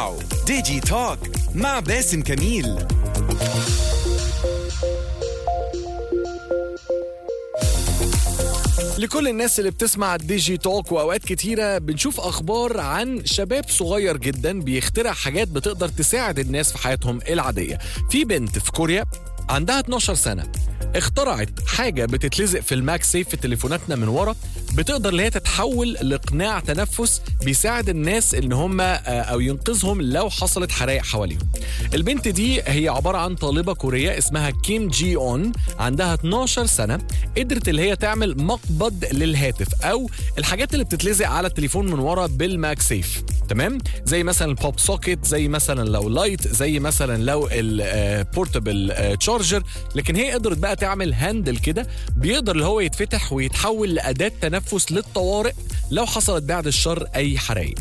تسمعوا ديجي توك مع باسم كميل لكل الناس اللي بتسمع الديجي توك واوقات كتيره بنشوف اخبار عن شباب صغير جدا بيخترع حاجات بتقدر تساعد الناس في حياتهم العاديه في بنت في كوريا عندها 12 سنه اخترعت حاجه بتتلزق في الماك سيف في تليفوناتنا من ورا بتقدر اللي هي تتحول لقناع تنفس بيساعد الناس ان هم او ينقذهم لو حصلت حرائق حواليهم البنت دي هي عباره عن طالبه كوريه اسمها كيم جي اون عندها 12 سنه قدرت اللي هي تعمل مقبض للهاتف او الحاجات اللي بتتلزق على التليفون من ورا بالماك سيف تمام زي مثلا البوب سوكيت زي مثلا لو لايت زي مثلا لو البورتبل تشارجر لكن هي قدرت بقى تعمل هاندل كده بيقدر اللي هو يتفتح ويتحول لاداه تنفس للطوارئ لو حصلت بعد الشر اي حرائق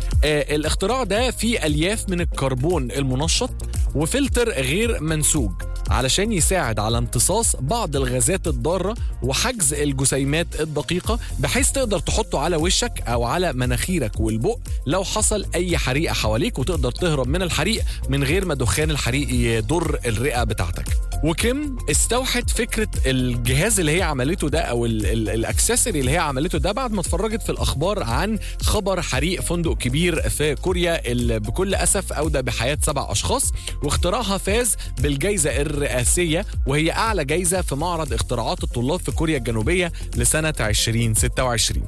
آه الاختراع ده فيه الياف من الكربون المنشط وفلتر غير منسوج علشان يساعد على امتصاص بعض الغازات الضاره وحجز الجسيمات الدقيقه بحيث تقدر تحطه على وشك او على مناخيرك والبق لو حصل اي حريقه حواليك وتقدر تهرب من الحريق من غير ما دخان الحريق يضر الرئه بتاعتك وكيم استوحت فكره الجهاز اللي هي عملته ده او الاكسسوري اللي هي عملته ده بعد ما اتفرجت في الاخبار عن خبر حريق فندق كبير في كوريا اللي بكل اسف اودى بحياه سبع اشخاص واختراعها فاز بالجائزه الرئاسيه وهي اعلى جائزه في معرض اختراعات الطلاب في كوريا الجنوبيه لسنه 2026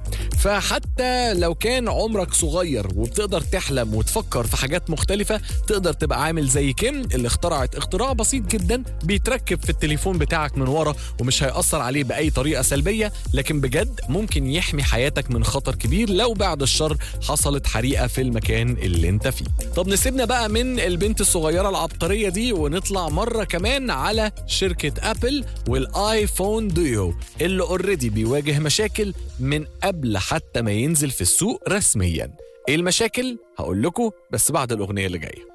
فحتى لو كان عمرك صغير وبتقدر تحلم وتفكر في حاجات مختلفه تقدر تبقى عامل زي كيم اللي اخترعت اختراع بسيط جدا بيتركب في التليفون بتاعك من ورا ومش هيأثر عليه بأي طريقة سلبية لكن بجد ممكن يحمي حياتك من خطر كبير لو بعد الشر حصلت حريقة في المكان اللي انت فيه طب نسيبنا بقى من البنت الصغيرة العبقرية دي ونطلع مرة كمان على شركة أبل والآيفون ديو اللي اوريدي بيواجه مشاكل من قبل حتى ما ينزل في السوق رسميا ايه المشاكل؟ هقول لكم بس بعد الأغنية اللي جايه